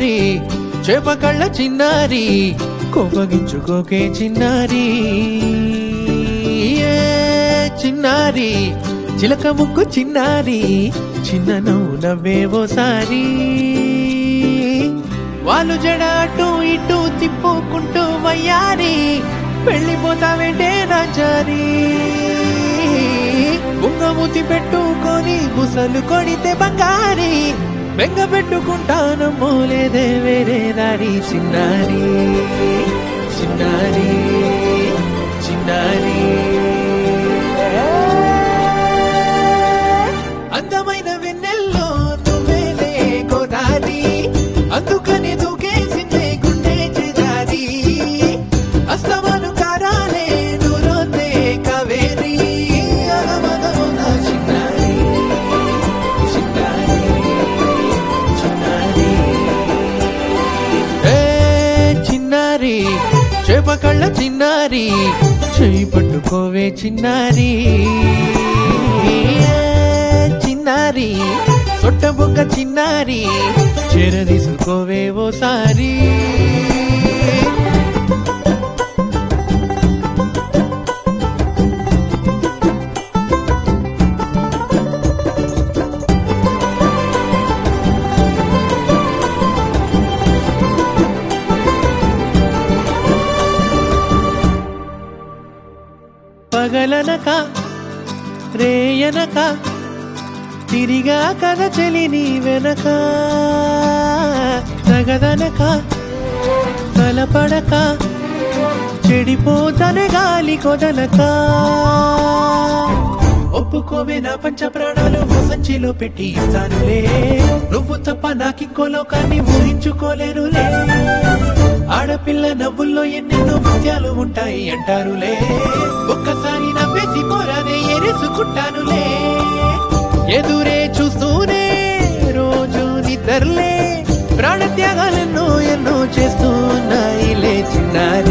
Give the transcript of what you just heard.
చిన్నారి చేపకళ్ళ చిన్నారి కోపగించుకోకే చిన్నారి ఏ చిన్నారి చిలక ముక్కు చిన్నారి చిన్న నవ్వు నవ్వేవోసారి వాళ్ళు జడ అటు ఇటు తిప్పుకుంటూ వయ్యారి వెళ్ళిపోతావేంటే రాజారి బుంగమూతి పెట్టుకొని బుసలు కొడితే బంగారి బెంగ పెట్టుకుంటానమ్మో లేదే వేరే దారి చిన్నారి చిన్నారి చిన్నారి అందమైన వెన్నెల్లో నువ్వేలే గోదారి అందుకని దూకేసిందే గుండె చేదారి అస్తమాను కారాలే నూరొద్దే కావేరి అగమగమున చిన్నారి చిన్నారి చిన్నారి ఏ చిన్నారి చేపకళ్ళ చిన్నారి చేయి పట్టుకోవే చిన్నారి ఏ చిన్నారి సొట్ట బొక్క చిన్నారి చేరదీసుకోవే ఓసారి పగలనక రేయనక తిరిగా కథ చెలి నీ వెనక తగదనక తలపడక చెడిపోతనే గాలి కొదలక ఒప్పుకోవే నా పంచ ప్రాణాలు ఓ సంచిలో పెట్టి ఇస్తానులే నువ్వు తప్ప నాకింకో లోకాన్ని ఊహించుకోలేనులే ఆడపిల్ల నవ్వుల్లో ఎన్నెన్నో ముత్యాలు ఉంటాయి అంటారులే ఒక్కసారి నవ్వేసి పోరాదే ఎరేసుకుంటానులే ఎదురే చూస్తూనే రోజు నిద్రలే ప్రాణత్యాగాలెన్నో ఎన్నో చేస్తూ ఉన్నాయిలే చిన్నారి